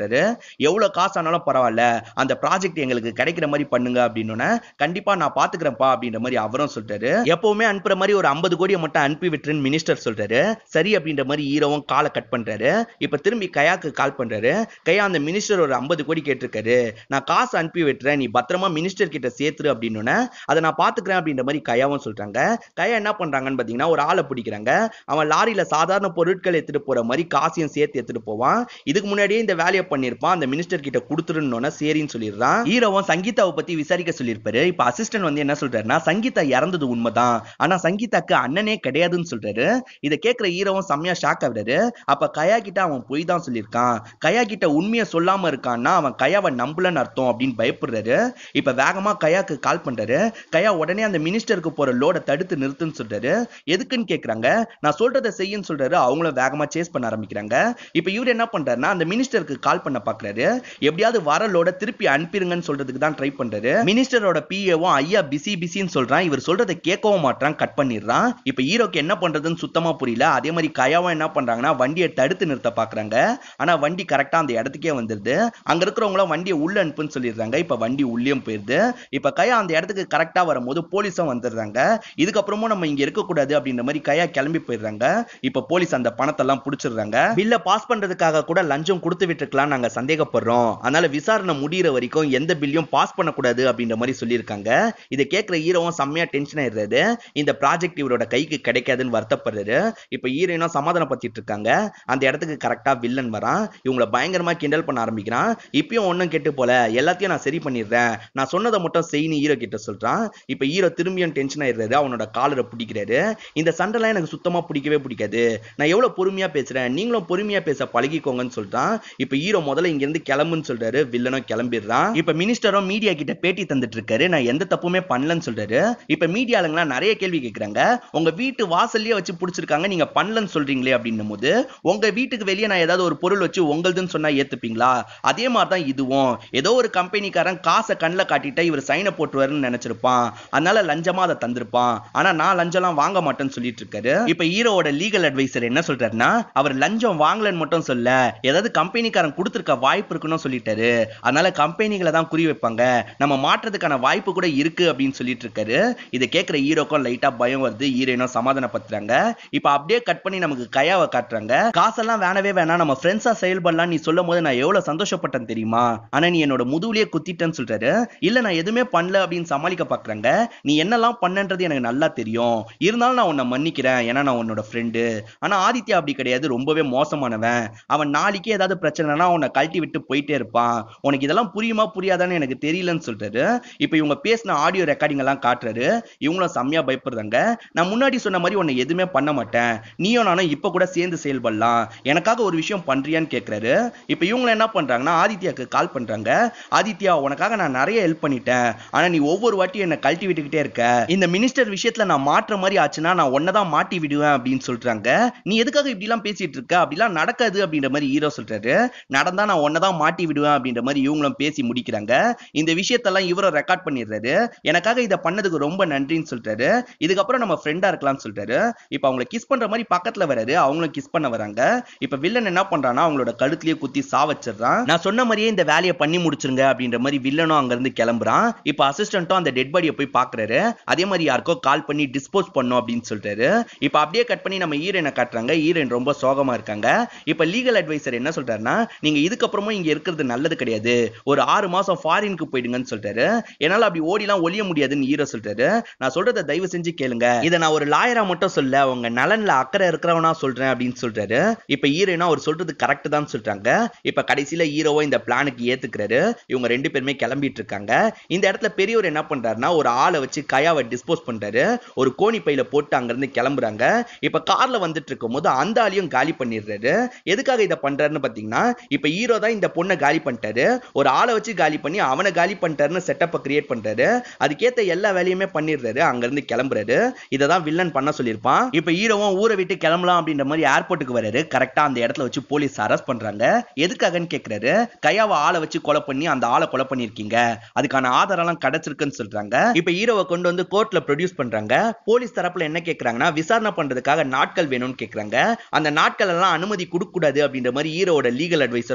சொல்றாரு எவ்வளவு காசு ஆனாலும் பரவாயில்ல அந்த ப்ராஜெக்ட் எங்களுக்கு கிடைக்கிற மாதிரி பண்ணுங்க அப்படின்னு கண்டிப்பா நான் பாத்துக்கிறேன்ப்பா அப்படின்ற மாதிரி அவரும் சொல்றாரு எப்பவுமே அனுப்புற மாதிரி ஒரு ஐம்பது கோடியை மட்டும் அனுப்பி விட்டுருன்னு மினிஸ்டர் சொல்றாரு சரி அப்படின்ற மாதிரி ஹீரோவும் காலை கட் பண்றாரு இப்ப திரும்பி கயாக்கு கால் பண்றாரு கையா அந்த மினிஸ்டர் ஒரு ஐம்பது கோடி கேட்டிருக்காரு நான் காசு அனுப்பி விட்டுறேன் நீ பத்திரமா மினிஸ்டர் கிட்ட சேர்த்துரு அப்படின்னு அதை நான் பாத்துக்கிறேன் அப்படின்ற மாதிரி கயாவும் சொல்றாங்க கயா என்ன பண்றாங்கன்னு பாத்தீங்கன்னா ஒரு ஆளை பிடிக்கிறாங்க அவன் லாரியில சாதாரண பொருட்கள் எடுத்துட்டு போற மாதிரி காசையும் சேர்த்து எடுத்துட்டு போவான் இதுக்கு முன்னாடியே இந்த வேலையை பண்ணிருப்பான் அந்த மினிஸ்டர் கிட்ட கொடுத்துருன்னு சரின்னு சொல்லிடுறான் ஹீரோவும் சங்கீதாவை பத்தி விசாரிக்க சொல்லியிருப்பாரு இப்ப அசிஸ்டன்ட் வந்து என்ன சொல்றாருன்னா சங்கீதா இறந்தது உண்மைதான் ஆனா சங்கீதாக்கு அண்ணனே கிடையாதுன்னு சொல்றாரு இதை கேட்கிற ஹீரோவும் செம்மையா ஷாக் ஆகுறாரு அப்ப கயா கிட்ட அவன் பொய் தான் சொல்லியிருக்கான் கயா கிட்ட உண்மையை சொல்லாம இருக்கான்னா அவன் கயாவை நம்பலன்னு அர்த்தம் அப்படின்னு பயப்படுறாரு இப்ப வேகமா கயாக்கு கால் பண்றாரு கயா உடனே அந்த மினிஸ்டருக்கு போற லோட தடுத்து நிறுத்துன்னு சொல்றாரு எதுக்குன்னு கேக்குறாங்க நான் சொல்றதை செய்யுன்னு சொல்றாரு அவங்களும் வேகமா சேஸ் பண்ண ஆரம்பிக்கிறாங்க இப்ப இவர் என்ன பண்றாருன்னா அந்த மினிஸ்டருக்கு கால் பண்ண பாக்குறாரு எப்படியாவது வர லோட திருப்பி அனுப்பிருங்கன்னு சொல்றதுக்கு தான் ட்ரை பண்றாரு மினிஸ்டரோட பிஏவும் ஐயா பிசி பிசின்னு சொல்றான் இவர் சொல்றதை கேட்கவும் மாட்டான் கட் பண்ணிடுறான் இப்ப ஹீரோக்கு என்ன பண்றதுன்னு சுத்தமா புரியல அதே மாதிரி கயாவும் என்ன பண்றாங்கன்னா வண்டியை தடுத்து நிறுத்த பாக்குறாங்க ஆனா வண்டி கரெக்டா அந்த இடத்துக்கே வந்துருது அங்க இருக்கிறவங்களும் வண்டியை உள்ள அனுப்புன்னு சொல்லிடுறாங்க இப்ப வண்டி உள்ளேயும் போயிருது இப்ப கயா அந்த இடத்துக்கு கரெக்டா வரும்போது போலீஸும் வந்துடுறாங்க இதுக்கப்புறமும் நம்ம இங்க இருக்கக்கூடாது அப்படின்ற மாதிரி கயா கிளம்பி போயிடுறாங்க இப்ப போலீஸ் அந்த பணத்தை எல்லாம் புடிச்சிடுறாங்க பில்ல பாஸ் பண்றதுக்காக கூட லஞ்சம் கொடுத்து விட்டுருக்கலாம் நாங்க சந்தேகப்படுறோம் அதனால விசாரணை முடியிற வரைக்கும் எந்த பில்லையும் பாஸ் பண்ணக்கூடாது அப்படின்ற மாதிரி சொல்லியிருக்காங்க இதை கேட்கிற ஹீரோவும் செம்மையா டென்ஷன் ஆயிடுறாரு இந்த ப்ராஜெக்ட் இவரோட கைக்கு கிடைக்காதுன்னு வருத்தப்படுறாரு இப்ப ஹீரோயினும் சமாதானப்படுத்திட்டு இருக்காங்க அந்த இடத்துக்கு கரெக்டா வில்லன் வரான் இவங்கள பயங்கரமா கிண்டல் பண்ண ஆரம்பிக்கிறான் இப்பயும் ஒன்னும் கெட்டு போல எல்லாத்தையும் நான் சரி பண்ணிடுறேன் நான் சொன்னதை மட்டும் செய்யு ஹீரோ கிட்ட சொல்றான் இப்ப ஹீரோ திரும்பியும் டென்ஷன் ஆயிடுறாரு அவனோட காலரை பிடிக்கிறாரு இந்த சண்டைலாம் எனக்கு சுத்தமா பிடிக்கவே பிடிக்காது நான் எவ்வளவு பொறுமையா பேசுறேன் நீங்களும் பொறுமையா பேச பழகிக்கோங்கன்னு சொல்றான் இப்ப ஹீரோ முதல்ல இங்க இருந்து கிளம்புன்னு சொல்றாரு வில்லனும் கிளம்பிடுறான் இப்ப மினிஸ்டரும் மீடியா கிட்ட பேட்டி தந்துட்டு இருக்காரு நான் எந்த தப்புமே பண்ணலன்னு சொல்றாரு இப்ப மீடியாளுங்களாம் நிறைய கேள்வி கேக்குறாங்க உங்க வீட்டு வாசல்லயே வச்சு புடிச்சிருக்காங்க நீங்க பண்ணலன்னு சொல்றீங்களே அப்படின்னும் போது உங்க வீட்டுக்கு வெளியே நான் ஏதாவது ஒரு பொருள் வச்சு உங்களுதுன்னு சொன்னா ஏத்துப்பீங்களா அதே மாதிரி தான் இதுவும் ஏதோ ஒரு கம்பெனிக்காரன் காசை கண்ணில் காட்டிட்டா இவர் சைனை போட்டுருவாருன்னு நினைச்சிருப்பான் அதனால லஞ்சமா அதை தந்திருப்பான் ஆனா நான் லஞ்சம்லாம் வாங்க மாட்டேன்னு சொல்லிட்டு இருக்காரு இப்ப ஹீரோவோட லீகல் அட்வைசர் என்ன சொல்றாருன்னா அவர் லஞ்சம் வாங்கலன்னு மட்டும் சொல்ல ஏதாவது கம்பெனிக்காரன் கொடுத்துருக்க வாய்ப்பு இருக்குன்னு சொல்லிட்டாரு அதனால கம்பெனிகளை தான் குறி வைப்பாங்க நம்ம மாற்றத்துக்கான வாய்ப்பு கூட இருக்கு அப்படின்னு சொல்லிட்டு இருக்காரு இதை கேட்கிற ஹீரோக்கும் லைட்டா பயம் வருது ஹீரோயினும் சமாதானப்படுத்துறாங்க இப்ப அப்படியே கட் பண்ணி நமக்கு கயாவை காட்டுறாங்க காசெல்லாம் வேணவே வேணாம் நம்ம ஃப்ரெண்ட்ஸா செயல்படலாம் நீ சொல்லும் போது நான் எவ்வளவு சந்தோஷப்பட்டேன் தெரியுமா ஆனா நீ என்னோட முதுகுலயே குத்திட்டேன்னு சொல்றாரு இல்ல நான் எதுவுமே பண்ணல அப்படின்னு சமாளிக்க பாக்குறாங்க நீ என்னெல்லாம் பண்ணன்றது எனக்கு நல்லா தெரியும் இருந்தாலும் நான் உன்னை மன்னிக்கிறேன் ஏன்னா நான் உன்னோட ஃப்ரெண்டு ஆனா ஆதித்யா அப்படி கிடையாது ரொம்பவே மோசமானவன் அவன் நாளைக்கே ஏதாவது பிரச்சனைனா உன்னை கழட்டி விட்டு போயிட்டே இருப்பான் உனக்கு இதெல்லாம் புரியுமா புரியாதான்னு எனக்கு தெரியலன்னு சொல்றாரு இப்ப இவங்க பேசின ஆடியோ ரெக்கார்டிங் எல்லாம் காட்டுறாரு இவங்களும் செம்மையா பயப்படுறாங்க நான் முன்னாடி சொன்ன மாதிரி உன்னை எதுவுமே பண்ண மாட்டேன் நீயும் நானும் இப்ப கூட சேர்ந்து செயல்படலாம் எனக்காக ஒரு விஷயம் பண்றியான்னு கேக்குறாரு இப்ப இவங்க என்ன பண்றாங்கன்னா ஆதித்யாக்கு கால் பண்றாங்க ஆதித்யா உனக்காக நான் நிறைய ஹெல்ப் பண்ணிட்டேன் ஆனா நீ ஒவ்வொரு வாட்டியும் என்ன கழட்டி விட்டுக்கிட்டே இருக்க இந்த மினிஸ்டர் விஷயத்துல நான் மாற்ற மாதிரி ஆச்சுன்னா நான் ஒன்னதான் மாட்டி விடுவேன் அப்படின்னு சொல்றாங்க நீ எதுக்காக இப்படி எல்லாம் பேசிட்டு இருக்க அப்படிலாம் நடக்காது அப்படின்ற மாதிரி ஹீரோ சொல்றாரு நடந்தா நான் ஒன்னதான் மாட்டி விடுவேன் அப்படின்ற மாதிரி இவங்களும் பேசி முடிக்கிறாங்க இந்த விஷயத்தெல்லாம் இவரும் ரெக்கார்ட் பண்ணிடுறாரு எனக்காக இதை பண்ணதுக்கு ரொம்ப நன்றின்னு சொல்றாரு இதுக்கப்புறம் நம்ம ஃப்ரெண்டா இருக்கலாம்னு சொல்றாரு இப்ப அவங்கள கிஸ் பண்ற மாதிரி பக்கத்துல வராரு அவங்களும் கிஸ் பண்ண வராங்க இப்ப வில்லன் என்ன பண்றான்னா அவங்களோட கழுத்துலயே குத்தி சாவச்சிடுறான் நான் சொன்ன மாதிரியே இந்த வேலையை பண்ணி முடிச்சிருங்க அப்படின்ற மாதிரி வில்லனும் அங்க இருந்து கிளம்புறான் இப்ப அசிஸ்டன்ட்டும் அந்த டெட் பாடியை போய் பாக்குறாரு அதே மாதிரி யாருக்கோ கால் பண்ணி டிஸ்போஸ் பண்ணும் அப்படின்னு சொல்றாரு இப்ப அப்படியே கட் பண்ணி நம்ம ஹீரோயினை காட்டுறாங்க ஹீரோயின் ரொம்ப சோகமா இருக்காங்க இப்ப லீகல் அட்வைசர் என்ன சொல்றாருன்னா நீங்க இதுக்கப்புறமும் இங்க இருக்கிறது நல்லது கிடையாது ஒரு ஆறு மாசம் ஃபாரினுக்கு போயிடுங்கன்னு சொல்றாரு என்னால அப்படி ஓடிலாம் ஒளிய முடியாதுன்னு ஹீரோ சொல்றாரு நான் சொல்றதை தயவு செஞ்சு கேளுங்க இதை நான் ஒரு லாயரா மட்டும் சொல்ல உங்க நலன்ல அக்கறை இருக்கிறவனா சொல்றேன் அப்படின்னு சொல்றாரு இப்ப ஹீரோயினா அவர் சொல்றது கரெக்ட் தான் சொல்றாங்க இப்ப கடைசியில ஹீரோவை இந்த பிளானுக்கு ஏத்துக்கிறாரு இவங்க ரெண்டு பேருமே கிளம்பிட்டு இருக்காங்க இந்த இடத்துல பெரியவர் என்ன பண்றாருன்னா ஒரு ஆளை வச்சு கயாவை டிஸ்போஸ் பண்றாரு ஒரு கோணி பையில போட்டு அங்க இருந்து கிளம்புறாங்க இப்ப கார்ல வந்துட்டு இருக்கும் போது அந்த ஆளையும் காலி பண்ணிடுறாரு எதுக்காக இதை பண்றாருன்னு பாத்தீங்கன்னா இப்ப ஹீரோ தான் இந்த பொண்ணை காலி பண்ணிட்டாரு ஒரு ஆளை வச்சு காலி பண்ணி அவனை காலி பண்ணிட்டாருன்னு செட்டப்பை கிரியேட் பண்றாரு அதுக்கேத்த எல்லா வேலையுமே பண்ணிடுறாரு அங்க இருந்து கிளம்புறாரு இதை தான் வில்லன் பண்ண சொல்லியிருப்பான் இப்ப ஹீரோவும் ஊரை விட்டு கிளம்பலாம் அப்படின்ற மாதிரி ஏர்போர்ட்டுக்கு வராரு கரெக்டா அந்த இடத்துல வச்சு போலீஸ் அரெஸ்ட் பண்றாங்க எதுக்காகன்னு கேக்குறாரு கையாவை ஆளை வச்சு கொலை பண்ணி அந்த ஆளை கொலை பண்ணிருக்கீங்க அதுக்கான ஆதாரம் எல்லாம் கிடைச்சிருக்குன்னு சொல்றாங்க இப்ப ஹீரோவை கொண்டு வந்து கோர்ட்ல ப்ரொடியூஸ் பண்றாங்க போலீஸ் தரப்புல என்ன கேக்குறாங்கன்னா விசாரணை பண்றதுக்காக நாட்கள் வேணும்னு கேக்குறாங்க அந்த நாட்கள் எல்லாம் அனுமதி கொடுக்க கூடாது அப்படின்ற மாதிரி ஹீரோவோட லீகல் அட்வைசரும்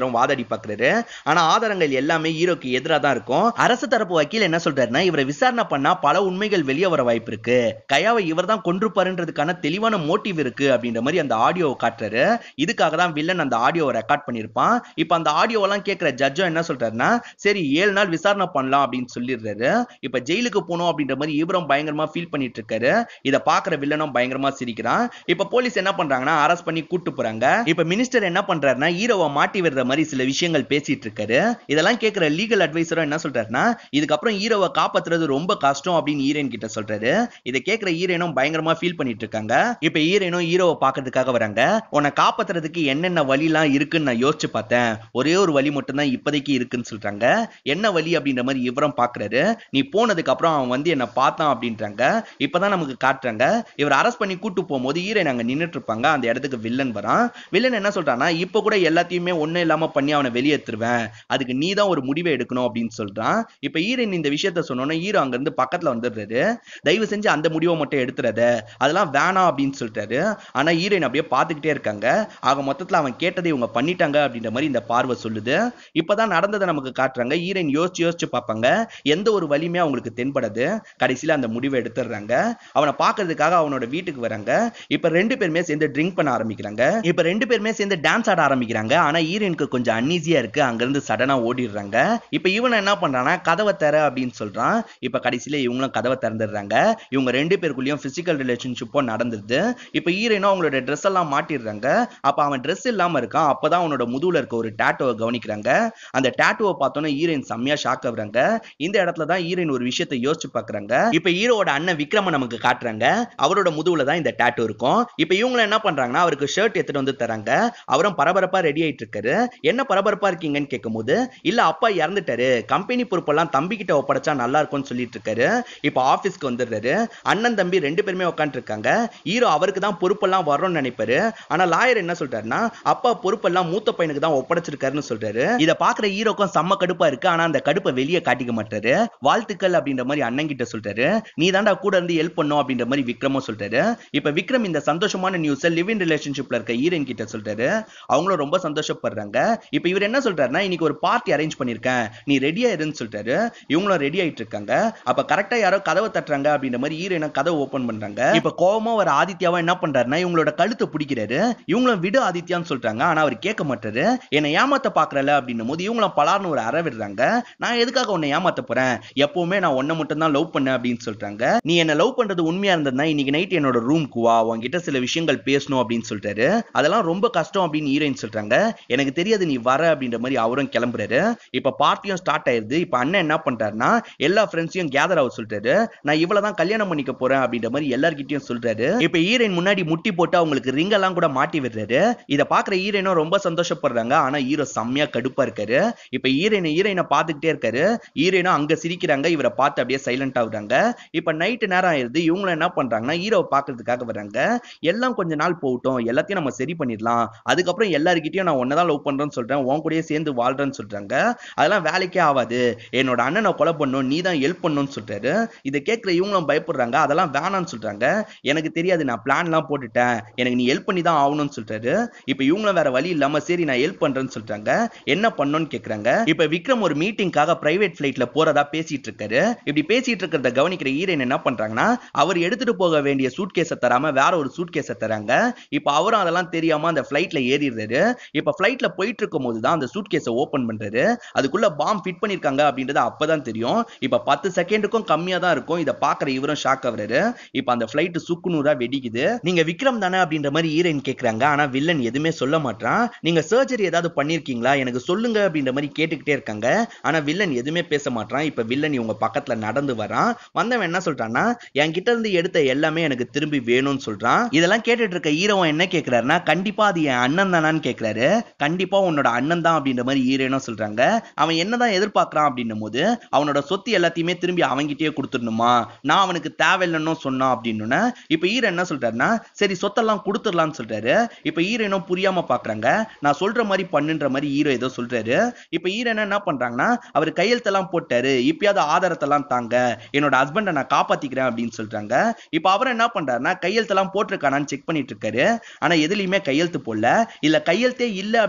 நேரம் வாதாடி பாக்குறாரு ஆனா ஆதாரங்கள் எல்லாமே ஹீரோக்கு எதிராக தான் இருக்கும் அரசு தரப்பு வக்கீல் என்ன சொல்றாருன்னா இவரை விசாரணை பண்ணா பல உண்மைகள் வெளியே வர வாய்ப்பு இருக்கு கயாவை இவர் தான் கொண்டிருப்பாருன்றதுக்கான தெளிவான மோட்டிவ் இருக்கு அப்படின்ற மாதிரி அந்த ஆடியோவை காட்டுறாரு இதுக்காக தான் வில்லன் அந்த ஆடியோவை ரெக்கார்ட் பண்ணியிருப்பான் இப்போ அந்த ஆடியோவெல்லாம் கேட்கிற ஜட்ஜும் என்ன சொல்றாருன்னா சரி ஏழு நாள் விசாரணை பண்ணலாம் அப்படின்னு சொல்லிடுறாரு இப்போ ஜெயிலுக்கு போகணும் அப்படின்ற மாதிரி இவரும் பயங்கரமா ஃபீல் பண்ணிட்டு இருக்காரு இதை பாக்குற வில்லனும் பயங்கரமா சிரிக்கிறான் இப்போ போலீஸ் என்ன பண்றாங்கன்னா அரெஸ்ட் பண்ணி கூட்டு போறாங்க இப்போ மினிஸ்டர் என்ன பண்றாருன்னா ஹீரோவை மாட்டி விடுற மாதிரி சில விஷயங்கள் பேசிட்டு இருக்காரு இதெல்லாம் கேட்கிற லீகல் அட்வைசரும் என்ன சொல்றாருன்னா இதுக்கப்புறம் ஹீரோவை காப்பாத்துறது ரொம்ப கஷ்டம் அப்படின்னு ஹீரோயின் கிட்ட சொல்றாரு இதை கேட்கிற ஹீரோயினும் பயங்கரமா ஃபீல் பண்ணிட்டு இருக்காங்க இப்போ ஹீரோயினும் ஹீரோவை பாக்குறதுக்காக வராங்க உன்னை காப்பாத்துறதுக்கு என்னென்ன வழிலாம் இருக்குன்னு நான் யோசிச்சு பார்த்தேன் ஒரே ஒரு வழி மட்டும் தான் இப்போதைக்கு இருக்குன்னு சொல்றாங்க என்ன வழி அப்படின்ற மாதிரி இவரும் பாக்குறாரு நீ போனதுக்கு அப்புறம் அவன் வந்து என்ன பார்த்தான் அப்படின்றாங்க இப்பதான் நமக்கு காட்டுறாங்க இவர் அரெஸ்ட் பண்ணி கூட்டு போகும்போது ஹீரோயின் அங்க நின்னுட்டு இருப்பாங்க அந்த இடத்துக்கு வில்லன் வரான் வில்லன் என்ன சொல்றான்னா இப்ப கூட எல்லாத்தையுமே ஒண்ணும் இல்லாம பண்ணி அவனை வெளியேற்றுவேன் அதுக்கு நீ தான் ஒரு முடிவை எடுக்கணும் அப்படின்னு சொல்றான் இப்ப ஹீரோயின் இந்த விஷயத்த சொன்னோன்னே ஹீரோ அங்க இருந்து பக்கத்துல வந்துடுறாரு தயவு செஞ்சு அந்த முடிவை மட்டும் எடுத்துறத அதெல்லாம் வேணாம் அப்படின்னு சொல்லிட்டாரு ஆனா ஹீரோயின் அப்படியே பார்த்துக்கிட்டே இருக்காங்க ஆக மொத்தத்துல அவன் கேட்டதை இவங்க பண்ணிட்டாங்க அப்படின்ற மாதிரி இந்த பார்வை சொல்லுது இப்பதான் நடந்ததை நமக்கு காட்டுறாங்க ஹீரோயின் யோசிச்சு யோசிச்சு பார்ப்பாங்க எந்த ஒரு வலியுமே அவங்களுக்கு தென்படாது கடைசியில அந்த முடிவை எடுத்துடுறாங்க அவனை பார்க்கறதுக்காக அவனோட வீட்டுக்கு வராங்க இப்ப ரெண்டு பேருமே சேர்ந்து ட்ரிங்க் பண்ண ஆரம்பிக்கிறாங்க இப்ப ரெண்டு பேருமே சேர்ந்து டான்ஸ் ஆட ஆரம்பிக்கிறாங்க ஆனா ஹீரோயினுக்கு கொஞ்சம் அன்ஈஸியா இருக்கு அங்க இருந்து சடனா ஓடிடுறாங்க இப்ப இவன் என்ன பண்றானா கதவை தர அப்படின்னு சொல்றான் இப்ப கடைசியில இவங்களும் கதவை திறந்துடுறாங்க இவங்க ரெண்டு பேருக்குள்ளயும் பிசிக்கல் ரிலேஷன்ஷிப்பும் நடந்துருது இப்ப ஹீரோயினும் அவங்களோட ட்ரெஸ் எல்லாம் மாட்டிடுறாங்க அப்ப அவன் ட்ரெஸ் இல்லாம இருக்கான் அப்பதான் அவனோட முதுகுல இருக்க ஒரு டேட்டோவை கவனிக்கிறாங்க அந்த டேட்டோவை பார்த்தோன்னே ஹீரோயின் செம்மையா ஷாக் ஆகுறாங்க இந்த இடத்துல தான் ஹீரோயின் ஒரு விஷயத்தை யோசிச்சு பாக்குறாங்க இப்ப ஹீரோவோட அண்ணன் விக்ரம நமக்கு காட்டுறாங்க அவரோட முதுகுல தான் இந்த டேட்டோ இருக்கும் இப்ப இவங்க என்ன பண்றாங்கன்னா அவருக்கு ஷர்ட் எடுத்துட்டு வந்து தராங்க அவரும் பரபரப்பா ரெடி ஆயிட்டு இருக்காரு என்ன பரபரப்பா இருக்கீங்கன்னு கேட்கும்போது இல்ல அப்பா இறந்துட்டாரு கம்பெனி பொறுப்பெல்லாம் தம்பி கிட்ட ஒப்படைச்சா நல்லா இருக்கும்னு சொல்லிட்டு இருக்காரு இப்ப ஆபீஸ்க்கு வந்துடுறாரு அண்ணன் தம்பி ரெண்டு பேருமே உட்காந்துட்டு இருக்காங்க ஹீரோ அவருக்கு தான் பொறுப்பெல்லாம் வரணும்னு நினைப்பாரு ஆனா லாயர் என்ன சொல்றாருன்னா அப்பா பொறுப்பெல்லாம் மூத்த பையனுக்கு தான் ஒப்படைச்சிருக்காருன்னு சொல்றாரு இத பாக்குற ஹீரோக்கும் செம்ம கடுப்பா இருக்கு ஆனா அந்த கடுப்பை வெளியே காட்டிக்க மாட்டாரு வாழ்த்துக்கள் அப்படின்ற மாதிரி அண்ணன் கிட்ட சொல்றாரு நீ தாண்டா கூட இருந்து ஹெல்ப் பண்ணும் அப்படின்ற மாதிரி விக்ரமும் சொல்றாரு இப்ப விக்ரம் இந்த சந்தோஷமான நியூஸை லிவ் இன் ரிலேஷன்ஷிப்ல இருக்க ஹீரோயின் கிட்ட சொல்றாரு அவங்களும் ரொம்ப சந்தோஷப்படுறாங்க இப்ப இவர் என்ன சொல்றாருன்னா இன்னைக்கு ஒரு பார்ட்டி அரேஞ்ச் பண்ணிருக்கேன் நீ ரெடியா இருன்னு சொல்றாரு இவங்களும் ரெடி ஆயிட்டு இருக்காங்க அப்ப கரெக்டா யாரோ கதவை தட்டுறாங்க அப்படின்ற மாதிரி ஹீரோயினை கதவை ஓபன் பண்றாங்க இப்ப கோவமா ஒரு ஆதித்யாவா என்ன பண்றாருன்னா இவங்களோட கழுத்தை பிடிக்கிறாரு இவங்களும் விடு ஆதித்யான்னு சொல்றாங்க ஆனா அவர் கேட்க மாட்டாரு என்னை ஏமாத்த பாக்குறல அப்படின்னும் போது இவங்களும் பலார்னு ஒரு அற விடுறாங்க நான் எதுக்காக உன்னை ஏமாத்த போறேன் எப்பவுமே நான் உன்னை மட்டும் தான் லவ் பண்ணேன் அப்படின்னு சொல்றாங்க நீ என்ன லவ் பண்றது உண்மையா இருந்ததுன்னா இன்னைக்கு நைட் என்னோட ரூம்க்கு வா உன்கிட்ட சில விஷயங்கள் பேசணும் அப்படின்னு சொல்றாரு அதெல்லாம் ரொம்ப கஷ்டம் அப்படின்னு ஹீரோயின் சொல்றாங்க எனக்கு தெரியாது நீ வர அப்படின்ற மாதிரி அவரும் கிளம்புறாரு இப்ப பார்ட்டியும் ஸ்டார்ட் ஆயிருது இப்ப அண்ணன் என்ன பண்றாருன்னா எல்லா ஃப்ரெண்ட்ஸையும் கேதர் ஆக சொல்றாரு நான் இவ்வளவு தான் கல்யாணம் பண்ணிக்க போறேன் அப்படின்ற மாதிரி எல்லார்கிட்டயும் சொல்றாரு இப்ப ஹீரோயின் முன்னாடி முட்டி போட்டு அவங்களுக்கு ரிங் எல்லாம் கூட மாட்டி விடுறாரு இத பாக்குற ஹீரோயினும் ரொம்ப சந்தோஷப்படுறாங்க ஆனா ஹீரோ செம்மையா கடுப்பா இருக்காரு இப்ப ஹீரோயின் ஹீரோயினை பாத்துக்கிட்டே இருக்காரு ஹீரோயினும் அங்க சிரிக்கிறாங்க இவரை பார்த்து அப்படியே சைலண்ட் ஆகுறாங்க இப்ப நைட்டு நேரம் ஆயிருது இவங்களும் என்ன பண்றாங்கன்னா ஹீரோவை பாக்குறதுக்காக வராங்க எல்லாம் கொஞ்ச நாள் போகட்டும் எல்லாத்தையும் நம்ம சரி பண்ணிடலாம் அதுக்கப்புறம் எல்லாருக்கிட்டையும் நான் ஒன்னதான் லவ் பண்றேன்னு சொல்றேன் உன் கூடயே சேர்ந்து வாழ்றேன்னு சொல்றாங்க அதெல்லாம் வேலைக்கே ஆகாது என்னோட அண்ணனை கொலை பண்ணும் நீ தான் ஹெல்ப் பண்ணணும்னு சொல்றாரு இதை கேட்கிற இவங்களும் பயப்படுறாங்க அதெல்லாம் வேணாம்னு சொல்றாங்க எனக்கு தெரியாது நான் பிளான்லாம் போட்டுட்டேன் எனக்கு நீ ஹெல்ப் பண்ணி தான் ஆகணும்னு சொல்றாரு இப்ப இவங்களும் வேற வழி இல்லாம சரி நான் ஹெல்ப் பண்றேன்னு சொல்றாங்க என்ன பண்ணணும்னு கேக்குறாங்க இப்ப விக்ரம் ஒரு மீட்டிங்காக பிரைவேட் ஃபிளைட்ல போறதா பேசிட்டு இருக்காரு இப்படி பேசிட்டு இருக்கிறத கவனிக்கிற ஹீரோயின் என்ன பண்றாங்கன்னா அவர் எடுத்துட்டு போக வேண்டிய சூட் கேஸை தராம வேற ஒரு சூட் கேஸை தராங்க இப்ப அவரும் அதெல்லாம் தெரியாம அந்த ஃபிளைட்ல ஏறிடுறாரு இப்ப ஃபிளைட்ல போயிட்டு இருக்கும் போது தான் அந்த சூட் கேஸை ஓபன் பண்றாரு அதுக்குள்ள பாம் ஃபிட் பண்ணிருக்காங்க அப்படின்றது அப்பதான் தெரியும் இப்ப பத்து செகண்டுக்கும் கம்மியா தான் இருக்கும் இதை பாக்குற இவரும் ஷாக் ஆகுறாரு இப்ப அந்த ஃபிளைட் சுக்குநூறா வெடிக்குது நீங்க விக்ரம் தானே அப்படின்ற மாதிரி ஹீரோயின் கேக்குறாங்க ஆனா வில்லன் எதுவுமே சொல்ல மாட்டான் நீங்க சர்ஜரி ஏதாவது பண்ணிருக்கீங்களா எனக்கு சொல்லுங்க அப்படின்ற மாதிரி கேட்டுக்கிட்டே இருக்காங்க ஆனா வில்லன் எதுவுமே பேச மாட்டான் இப்ப வில்லன் இவங்க பக்கத்துல நடந்து வரான் வந்தவன் என்ன சொல்றான்னா என்கிட்ட இருந்து எடுத்த எல்லாமே எனக்கு திரும்பி வேணும்னு சொல்றான் இதெல்லாம் கேட்டுட்டு இருக்க ஹீரோவன் என்ன கேக்குறாருன்னா கண்டிப்பா அது என் அண்ணன் தானான்னு கேக்குறாரு கண்டிப்பா உன்னோட அண்ணன் தான் அப்படின்ற மாதிரி ஹீரோனும் சொல்றாங்க அவன் என்னதான் எதிர்பார்க்கறான் அப்படின்னும் போது அவனோட சொத்து எல்லாத்தையுமே திரும்பி அவன்கிட்டயே கொடுத்துடணுமா நான் அவனுக்கு தேவையில்லைன்னு சொன்னான் அப்படின்னு இப்ப ஹீரோ என்ன சொல்றாருன்னா சரி சொத்தெல்லாம் கொடுத்துடலாம்னு சொல்றாரு இப்ப ஹீரோனும் புரியாம பாக்குறாங்க நான் சொல்ற மாதிரி பண்ணுன்ற மாதிரி ஹீரோ ஏதோ சொல்றாரு இப்ப ஹீரோ என்ன பண்றாங்கன்னா அவர் கையெழுத்தெல்லாம் போட்டாரு இப்பயாவது ஆதாரத்தெல்லாம் தாங்க என்னோட ஹஸ்பண்டை நான் காப்பாத்திக்கிறேன் அப்படின்னு சொல்றாங்க இப்ப அவர் என்ன பண்றாருன்னா கையெழுத்தெல்லாம் போட்டிருக்கானான்னு செக் பண்ணிட்டு இருக்காரு ஆனா எதுலயுமே கையெழுத்து போடல இல்ல கையெழுத்தே இல்ல அப்படின்ற மாதிரி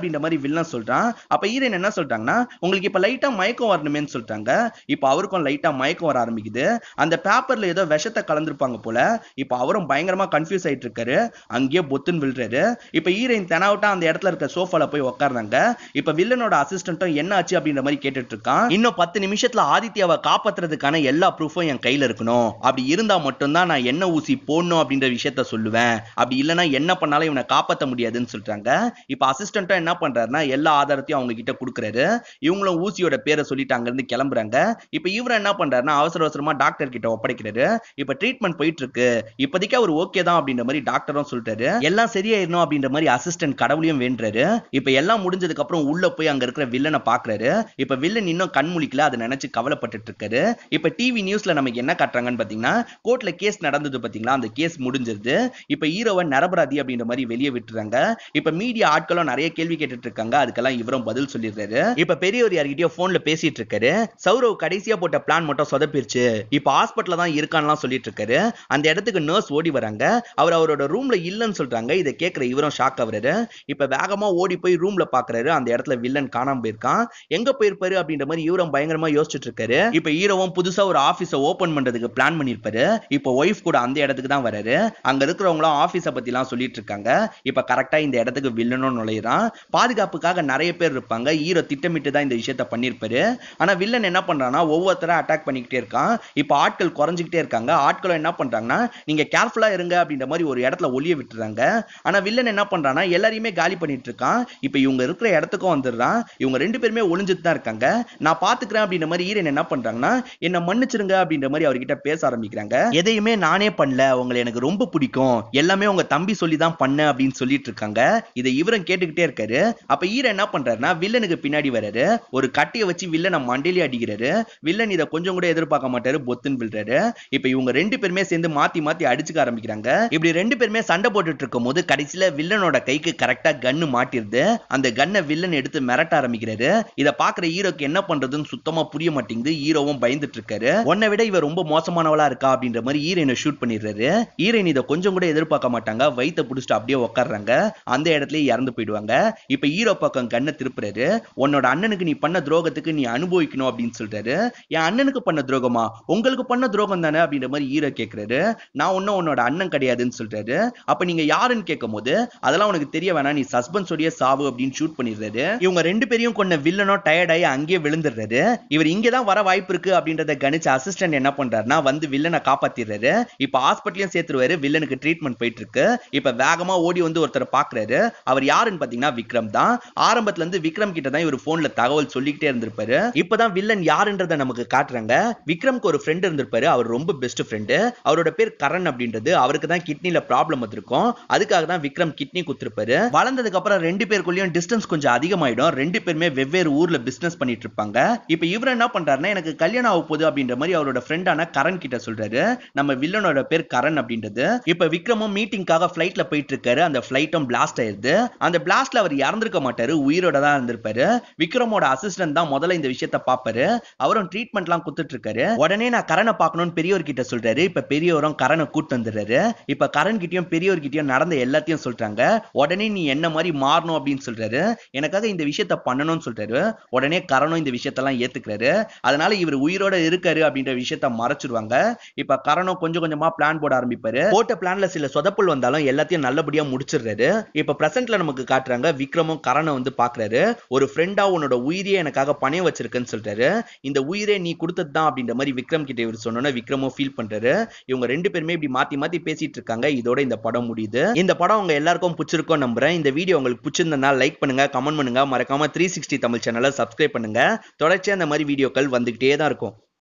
வில்லன் சொல்றான் அப்ப ஹீரோயின் என்ன சொல்றாங்கன்னா உங்களுக்கு இப்ப லைட்டா மயக்கம் வரணுமேன்னு சொல்றாங்க இப்ப அவருக்கும் லைட்டா மயக்கம் வர ஆரம்பிக்குது அந்த பேப்பர்ல ஏதோ விஷத்தை கலந்துருப்பாங்க போல இப்ப அவரும் பயங்கரமா கன்ஃபியூஸ் ஆயிட்டு இருக்காரு அங்கேயே பொத்துன்னு விழுறாரு இப்ப ஹீரோயின் தெனாவட்டா அந்த இடத்துல இருக்க சோஃபால போய் உட்கார்றாங்க இப்ப வில்லனோட அசிஸ்டன்ட்டும் என்ன ஆச்சு அப்படின்ற மாதிரி கேட்டுட்டு இருக்கான் இன்னும் பத்து நிமிஷத்துல ஆதித்யாவை காப்பாத்துறதுக்கான எல்லா ப்ரூஃபும் என் கையில இருக்கணும் அப்படி இருந்தா மட்டும்தான் நான் என்ன ஊசி போடணும் அப்படின்ற விஷயத்த சொல்லுவேன் அப்படி இல்லைன்னா என்ன பண்ணாலும் இவனை காப்பாத்த முடியாதுன்னு சொல்றாங்க இப்ப அசிஸ்டன்ட்டும் என்ன பண்றாருன்னா எல்லா ஆதாரத்தையும் அவங்க கிட்ட கொடுக்குறாரு இவங்களும் ஊசியோட பேரை சொல்லிட்டு அங்க இருந்து கிளம்புறாங்க இப்ப இவரும் என்ன பண்றாருன்னா அவசர அவசரமா டாக்டர் கிட்ட ஒப்படைக்கிறாரு இப்ப ட்ரீட்மெண்ட் போயிட்டு இருக்கு இப்போதைக்கு அவர் ஓகே தான் அப்படின்ற மாதிரி டாக்டரும் சொல்றாரு எல்லாம் சரியாயிடணும் அப்படின்ற மாதிரி அசிஸ்டன்ட் கடவுளையும் வேண்டுறாரு இப்ப எல்லாம் முடிஞ்சதுக்கு அப்புறம் உள்ள போய் அங்க இருக்கிற வில்லனை பாக்குறாரு இப்ப வில்லன் இன்னும் கண் முழிக்கல அதை நினைச்சு கவலைப்பட்டுட்டு இருக்காரு இப்ப டிவி நியூஸ்ல நமக்கு என்ன காட்டுறாங்கன்னு பாத்தீங்கன்னா கோர்ட்ல கேஸ் நடந்தது பாத்தீங்களா அந்த கேஸ் முடிஞ்சிருது இப்ப ஹீரோவை நரபராதி அப்படின்ற மாதிரி வெளியே விட்டுறாங்க இப்ப மீடியா ஆட்களும் நிறைய கேள்வி கேட்டுட்டு இருக்காங்க அதுக்கெல்லாம் இவரும் பதில் சொல்லிடுறாரு இப்ப பெரியவர் யார்கிட்டயோ போன்ல பேசிட்டு இருக்காரு சௌரவ் கடைசியா போட்ட பிளான் மட்டும் சொதப்பிருச்சு இப்ப ஹாஸ்பிட்டல்ல தான் இருக்கான்லாம் சொல்லிட்டு இருக்காரு அந்த இடத்துக்கு நர்ஸ் ஓடி வராங்க அவர் அவரோட ரூம்ல இல்லன்னு சொல்றாங்க இதை கேட்கிற இவரும் ஷாக் ஆகுறாரு இப்ப வேகமா ஓடி போய் ரூம்ல பாக்குறாரு அந்த இடத்துல வில்லன் காணாம போயிருக்கான் எங்க போயிருப்பாரு அப்படின்ற மாதிரி இவரும் பயங்கரமா யோசிச்சுட்டு இருக்காரு இப்ப ஹீரோவும் புதுசா ஒரு ஆபீஸ ஓபன் பண்றதுக்கு பிளான் பண்ணிருப்பாரு இப்ப ஒய்ஃப் கூட அந்த இடத்துக்கு தான் வராரு அங்க இருக்கிறவங்களும் ஆபீஸ பத்தி எல்லாம் சொல்லிட்டு இருக்காங்க இப்ப கரெக்டா இந்த இடத்துக்கு வில்லனும் நுழையிறான் பாதுகாப்புக்காக நிறைய பேர் இருப்பாங்க ஹீரோ திட்டமிட்டு தான் இந்த விஷயத்த பண்ணிருப்பாரு ஆனா வில்லன் என்ன பண்றான்னா ஒவ்வொருத்தரா அட்டாக் பண்ணிக்கிட்டே இருக்கான் இப்ப ஆட்கள் குறைஞ்சிக்கிட்டே இருக்காங்க ஆட்களும் என்ன பண்றாங்கன்னா நீங்க கேர்ஃபுல்லா இருங்க அப்படின்ற மாதிரி ஒரு இடத்துல ஒளிய விட்டுறாங்க ஆனா வில்லன் என்ன பண்றான்னா எல்லாரையுமே காலி பண்ணிட்டு இருக்கான் இப்ப இவங்க இருக்கிற இடத்துக்கும் வந்துடுறான் இவங்க ரெண்டு பேருமே ஒளிஞ்சுட்டு தான் இருக்காங்க நான் பாத்துக்கிறேன் அப்படின்ற மாதிரி ஈரன் என்ன பண்றாங்கன்னா என்ன மன்னிச்சிருங்க அப்படின்ற மாதிரி அவர்கிட்ட பேச ஆரம்பிக்கிறாங்க எதையுமே நானே பண்ணல உங்களை எனக்கு ரொம்ப பிடிக்கும் எல்லாமே உங்க தம்பி சொல்லி தான் பண்ண அப்படின்னு சொல்லிட்டு இருக்காங்க இதை இவரும் கேட்டுக்கிட்டே இருக்காரு அப்ப ஈரன் என்ன பண்றாருன்னா வில்லனுக்கு பின்னாடி வராரு ஒரு கட்டியை வச்சு வில்லனை மண்டையிலே அடிக்கிறாரு வில்லன் இதை கொஞ்சம் கூட எதிர்பார்க்க மாட்டாரு பொத்துன்னு விழுறாரு இப்ப இவங்க ரெண்டு பேருமே சேர்ந்து மாத்தி மாத்தி அடிச்சுக்க ஆரம்பிக்கிறாங்க இப்படி ரெண்டு பேருமே சண்டை போட்டுட்டு இருக்கும் போது கடைசியில வில்லனோட கைக்கு கரெக்டா கன்னு மாட்டிருது அந்த கன்னை வில்லன் எடுத்து மிரட்ட ஆரம்பிக்கிறாரு இத பாக்குற ஹீரோக்கு என்ன பண்றதுன்னு சுத்தமா புரிய மாட்டேங்குது ஹீரோவும் பயந்துட்டு இருக்காரு உன்னை விட இவ ரொம்ப மோசமானவளா இருக்கா அப்படின்ற மாதிரி ஹீரோயினை ஷூட் பண்ணிடுறாரு ஹீரோயின் இதை கொஞ்சம் கூட எதிர்பார்க்க மாட்டாங்க வயித்தை புடிச்சிட்டு அப்படியே உட்காடுறாங்க அந்த இடத்துலயே இறந்து போயிடுவாங்க இப்ப ஹீரோ பக்கம் கண்ணை திருப்புறாரு உன்னோட அண்ணனுக்கு நீ பண்ண துரோகத்துக்கு நீ அனுபவிக்கணும் அப்படின்னு சொல்றாரு என் அண்ணனுக்கு பண்ண துரோகமா உங்களுக்கு பண்ண துரோகம் தானே அப்படின்ற மாதிரி ஹீரோ கேக்குறாரு நான் ஒன்னும் உன்னோட அண்ணன் கிடையாதுன்னு சொல்றாரு அப்ப நீங்க யாருன்னு கேட்கும் போது அதெல்லாம் உனக்கு தெரிய வேணாம் நீ சஸ்பென்ஸோடைய சாவு அப்படின்னு ஷூட் பண்ணிடுறாரு இவங்க ரெண்டு பேரையும் கொண்ட வில்லனோ டயர்டாயி அங்கேயே விழுந்துடுறாரு இவர் இங்கே தான் வர வாய்ப்பு இருக்கு அப்படின்றத கணிச்ச அசிஸ்டன்ட் என்ன பண்றாருன்னா வந்து வில்லனை காப்பாத்திடுறாரு இப்ப ஹாஸ்பிட்டலையும் சேர்த்துருவாரு வில்லனுக்கு ட்ரீட்மெண்ட் போயிட்டு இருக்கு இப்ப வேகமா ஓடி வந்து ஒருத்தரை பாக்குறாரு அவர் யாருன்னு பாத்தீங்கன்னா விக்ரம் தான் ஆரம்பத்துல இருந்து விக்ரம் கிட்ட தான் இவர் போன்ல தகவல் சொல்லிக்கிட்டே இருந்திருப்பாரு இப்பதான் வில்லன் யாருன்றத நமக்கு காட்டுறாங்க விக்ரம்க்கு ஒரு ஃப்ரெண்ட் இருந்திருப்பாரு அவர் ரொம்ப பெஸ்ட் ஃப்ரெண்டு அவரோட பேர் கரண் அப்படின்றது அவருக்கு தான் கிட்னில ப்ராப்ளம் வந்திருக்கும் அதுக்காக தான் விக்ரம் கிட்னி குத்துருப்பாரு வளர்ந்ததுக்கு அப்புறம் ரெண்டு பேருக்குள்ளயும் டிஸ்டன்ஸ் கொஞ்சம் அதிகமாயிடும் ரெண்டு பேருமே வெவ்வேறு ஊர்ல பிசினஸ் பண்ணிட்டு இருப்பாங்க இப்ப இவர் என்ன பண்றாருன்னா எனக்கு கல்யாணம் ஆக போகுது அப்படின்ற மாதிரி அவரோட ஃப்ரெண்டான கரண் கிட்ட சொல்றாரு நம்ம வில்லனோட பேர் கரண் அப்படின்றது இப்ப விக்ரமும் மீட்டிங்காக ஃபிளைட்ல போயிட்டு இருக்காரு அந்த ஃபிளைட்டும் பிளாஸ்ட் ஆயிருது அந்த பிளாஸ்ட்ல அவர் இறந்திருக்க மாட்டாரு உயிரோட தான் இருந்திருப்பாரு விக்ரமோட அசிஸ்டன்ட் தான் முதல்ல இந்த விஷயத்த பாப்பாரு அவரும் ட்ரீட்மெண்ட்லாம் கொடுத்துட்டு இருக்காரு உடனே நான் கரனை பார்க்கணும்னு பெரியவர் கிட்ட சொல்றாரு இப்ப பெரியவரும் கரனை கூட்டு வந்துடுறாரு இப்ப கரண் கிட்டயும் பெரியவர் கிட்டயும் நடந்த எல்லாத்தையும் சொல்றாங்க உடனே நீ என்ன மாதிரி மாறணும் அப்படின்னு சொல்றாரு எனக்காக இந்த விஷயத்த பண்ணணும்னு சொல்றாரு உடனே கரனும் இந்த விஷயத்தெல்லாம் ஏத்துக்கிறாரு அதனால இவர் உயிரோட இருக்காரு அப்படின்ற விஷயத்த மறைச்சிருவாங்க இப்ப கரனும் கொஞ்சம் கொஞ்சமா பிளான் போட ஆரம்பிப்பாரு போட்ட பிளான்ல சில சொதப்பல் வந்தாலும் எல்லாத்தையும் நல்லபடியா முடிச்சிடுறாரு இப்ப பிரசன்ட்ல நமக்கு காட்டுறாங்க விக்ரமும் கரனை வந்து பாக்குறாரு ஒரு ஃப்ரெண்டா உன்னோட உயிரியே எனக்காக பணையம் வச்சிருக்கேன்னு சொல்றாரு இந்த உயிரே நீ கொடுத்தது தான் அப்படின்ற மாதிரி விக்ரம் கிட்ட இவர் சொன்னோன்னா விக்ரமும் ஃபீல் பண்றாரு இவங்க ரெண்டு பேருமே இப்படி மாத்தி மாத்தி பேசிட்டு இருக்காங்க இதோட இந்த படம் முடியுது இந்த படம் உங்க எல்லாருக்கும் பிடிச்சிருக்கும் நம்புறேன் இந்த வீடியோ உங்களுக்கு பிடிச்சிருந்தா லைக் பண்ணுங்க கமெண்ட் பண்ணுங்க மறக்காம த்ரீ சிக்ஸ்டி தமிழ் சேனலை சப்ஸ்கிரைப் பண்ணுங்க தொடர்ச்சியா அந்த மாதிரி வீடியோக்கள் வந்துகிட்டே தான் இருக்கும்